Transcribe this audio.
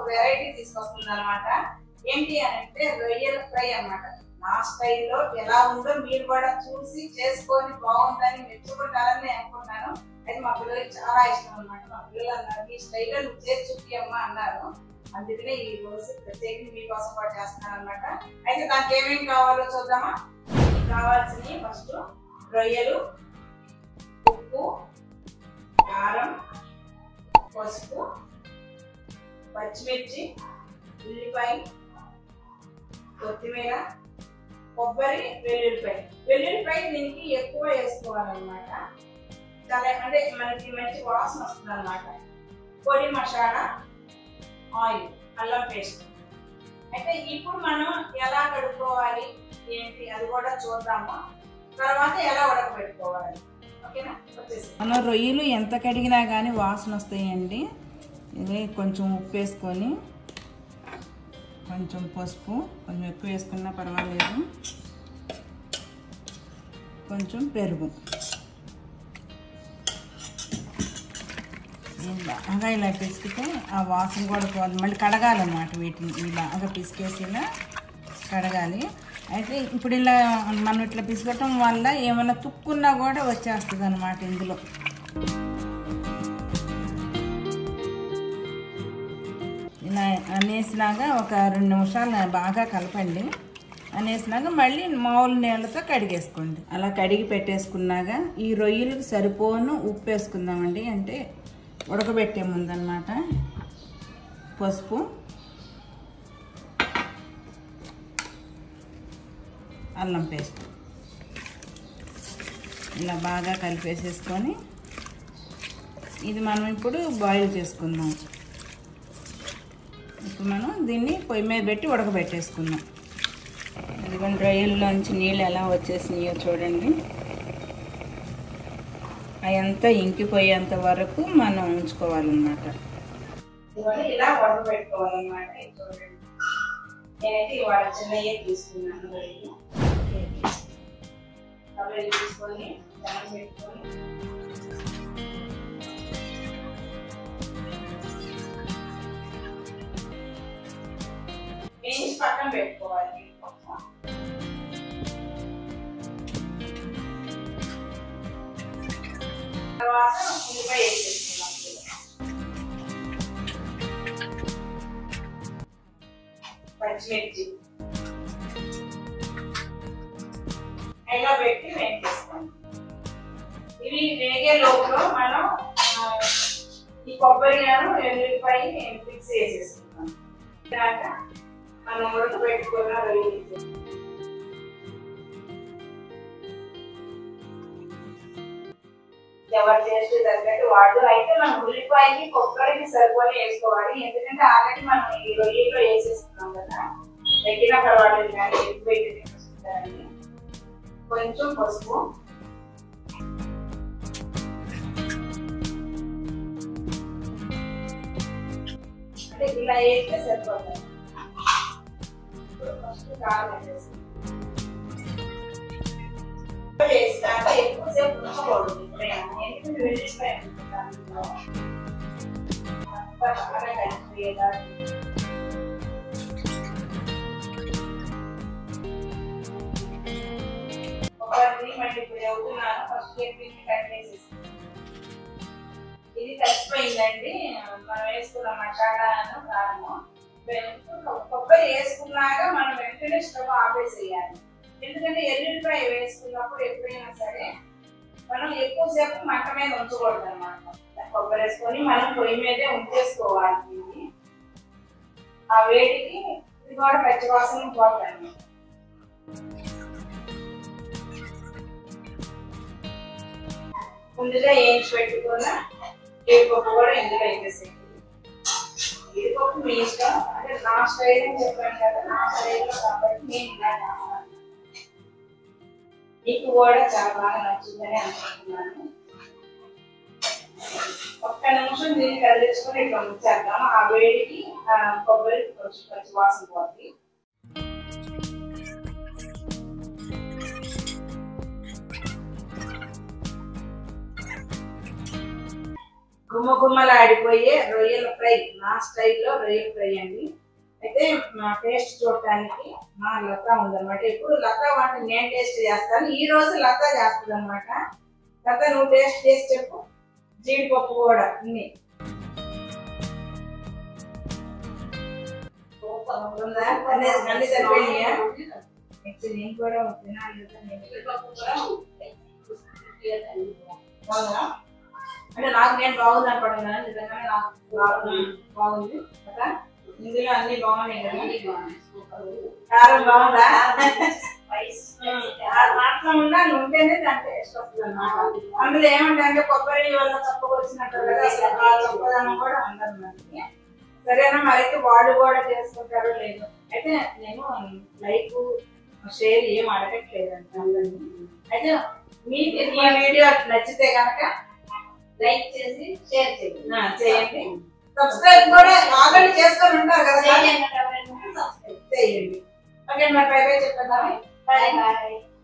Variety తీసుకొస్తుంది అనమాట ఏంటి అని అంటే రొయ్యల ఫ్రై అన్నమాట నా స్టైల్లో ఎలా ఉందో మీరు కూడా చూసి చేసుకొని బాగుందని మెచ్చుకుంటారని నేను అనుకుంటున్నాను అయితే మా పిల్లలకి చాలా ఇష్టం అనమాట మా పిల్లలు అన్నారు మీ స్టైల్లో నువ్వు చేసి చూపియమ్మా అన్నారు అందుకనే ఈ రోజు ప్రత్యేకంగా మీకోసం కూడా చేస్తున్నాను అనమాట అయితే దానికి ఏమేమి కావాలో చూద్దామా కావాల్సినవి ఫస్ట్ రొయ్యలు ఉప్పు కారం పసుపు పచ్చిమిర్చి ఉల్లిపాయ కొత్తిమీర కొబ్బరి వెల్లుల్లిపాయ వెల్లుల్లిపాయ దీనికి ఎక్కువ వేసుకోవాలన్నమాట చాలా అంటే మనకి మంచి వాసన వస్తుంది అనమాట పొడి మసాలా ఆయిల్ అల్లం పేస్ట్ అయితే ఇప్పుడు మనం ఎలా కడుక్కోవాలి ఏంటి అది కూడా చూద్దాము తర్వాత ఎలా ఉడకబెట్టుకోవాలి ఓకేనా వచ్చేసి మనం రొయ్యలు ఎంత కడిగినా కానీ వాసన వస్తాయండి ఇది కొంచెం ఉప్పు వేసుకొని కొంచెం పసుపు కొంచెం ఎక్కువ వేసుకున్నా పర్వాలేదు కొంచెం పెరుగు ఇది బాగా ఇలా పిసికితే ఆ వాసన కూడా పోదు మళ్ళీ కడగాలన్నమాట వీటిని ఇవి బాగా పిసికేసి ఇలా కడగాలి అయితే ఇప్పుడు ఇలా మనం ఇట్లా పిసకటం వల్ల ఏమైనా తుక్కున్నా కూడా వచ్చేస్తుంది అనమాట ఇందులో ఇలా అనేసినాక ఒక రెండు నిమిషాలు బాగా కలపండి అనేసినాక మళ్ళీ మామూలు నీళ్ళతో కడిగేసుకోండి అలా కడిగి పెట్టేసుకున్నాక ఈ రొయ్యలకు సరిపోను ఉప్పు వేసుకుందామండి అంటే ఉడకబెట్టే ముందన్నమాట పసుపు అల్లం పేస్ట్ ఇలా బాగా కలిపేసేసుకొని ఇది మనం ఇప్పుడు బాయిల్ చేసుకుందాం ఇప్పుడు మనం దీన్ని పొయ్యి మీద పెట్టి ఉడకబెట్టేసుకుందాం ఇదిగోండి రొయ్యల్లోంచి నీళ్ళు ఎలా వచ్చేసినాయో చూడండి అవంతా ఇంకిపోయేంత వరకు మనం ఉంచుకోవాలన్నమాట ఇవన్నీ ఇలా ఉడకబెట్టుకోవాలన్నమాట ఇది చూడండి నేనైతే ఇవాళ చిన్నయ్యే తీసుకున్నాను రొయ్యలు కబరీ తీసుకొని దాన్ని పెట్టుకొని వేసి పక్కన పెట్టుకోవాలి తర్వాత ఉల్లిపాయ వేసేసుకున్నాం పచ్చిమిర్చి ఇలా పెట్టి వేయించేస్తాం ఇవి వేగే లోపల మనం ఆ, ఈ కొబ్బరి ఎల్లుల్లిపాయ మిక్స్ చేసేసుకుంటాం ఇలాగ మనం ఉడక పెట్టుకున్న రొయ్యలు ఎవరి టేస్ట్ తగ్గట్టు వాడు అయితే మనం ఉల్లిపాయకి కొబ్బరికి సరిపోని వేసుకోవాలి ఎందుకంటే ఆల్రెడీ మనం ఈ రొయ్యలో వేసేస్తున్నాం కదా తగ్గినా పర్వాలేదు కానీ ఎక్కువ అయితే తినేసుకుంటారని కొంచెం పసుపు అంటే ఇలా వేస్తే సరిపోతుంది ఇప్పుడు ఫస్ట్ కారం వేసేసి వేసినాక ఎక్కువసేపు ఉంచకూడదు ఎప్పుడైనా ఎందుకంటే వెళ్ళిపోయి దాంట్లో అంతా బాగా కలిసిపోయేలా ఒకరిని మళ్ళీ ఇప్పుడు చదువుతున్నాను ఫస్ట్ చెప్పింది కట్ చేసేసి ఇది కలిసిపోయిందండి మనం వేసుకున్న మసాలాను కారము కొబ్బరి వేసుకున్నాక మనం వెంటనే స్టవ్ ఆపేసేయాలి ఎందుకంటే ఎల్లుల్లిపాయ వేసుకున్నప్పుడు ఎప్పుడైనా సరే మనం ఎక్కువసేపు మంట మీద ఉంచకూడదు అనమాట కొబ్బరి వేసుకొని మనం పొయ్యి మీదే ఉంచేసుకోవాలి దీన్ని ఆ వేడికి ఇది కూడా పచ్చివాసన పోతుంది ముందుగా వేయించి పెట్టుకున్న జీడిపప్పు కూడా ఇందులో వేసేసేయండి జీడిపప్పు మీ ఇష్టం అంటే నా స్టైల్ అని చెప్పాను కదా నా స్టైల్లో కాబట్టి నేను ఇలా చేస్తాను మీకు కూడా చాలా బాగా నచ్చిందని అనుకుంటున్నాను ఒక్క నిమిషం దీన్ని కదిలించుకొని ఇట్లా ఉంచేద్దాం ఆ వేడికి ఆ కొబ్బరి కొంచెం కొంచెం వాసన పోతుంది గుమ్మ గుమ్మలాడిపోయే రొయ్యల ఫ్రై నా స్టైల్లో రొయ్యల ఫ్రై అండి అయితే మా టేస్ట్ చూడటానికి మా లత ఉందన్నమాట ఇప్పుడు లత వంట నేను టేస్ట్ చేస్తాను ఈ రోజు లత చేస్తుంది అనమాట లత నువ్వు టేస్ట్ చేసి చెప్పు జీడిపప్పు కూడా అన్ని ఉందా అన్నీ అన్ని సరిపోయినాయా నెక్స్ట్ నేను కూడా తినాలి కదా నేను. బాగుందా అంటే నాకు నేను బాగుంది అనుకోవడం కదా నిజంగానే నాకు బాగుంది బాగుంది కదా ఇందులో అన్ని బాగున్నాయి కదా కారం బాగుందా ఆ మాత్రం ఉందా ఉంటేనే దాని టేస్ట్ వస్తుంది అన్నమాట అందులో ఏమంటే కొబ్బరి వల్ల చప్పగా వచ్చినట్టు కదా అసలు ఆ చప్పదనం కూడా ఉండదు మనకి సరేనా మరైతే వాళ్ళు కూడా చేసుకుంటారో లేదో అయితే నేను లైక్ షేర్ ఏం అడగట్లేదు అంట అందరినీ అయితే మీకు ఈ వీడియో నచ్చితే కనుక లైక్ చేసి షేర్ చేయండి ఆ, చేయండి సబ్స్క్రైబ్ కూడా ఆల్రెడీ చేసుకొని ఉంటారు కదా చేయండి ఎవరైనా సబ్స్క్రైబ్ చేయండి ఓకే మరి బై బై చెప్పేద్దాం బాయ్ బాయ్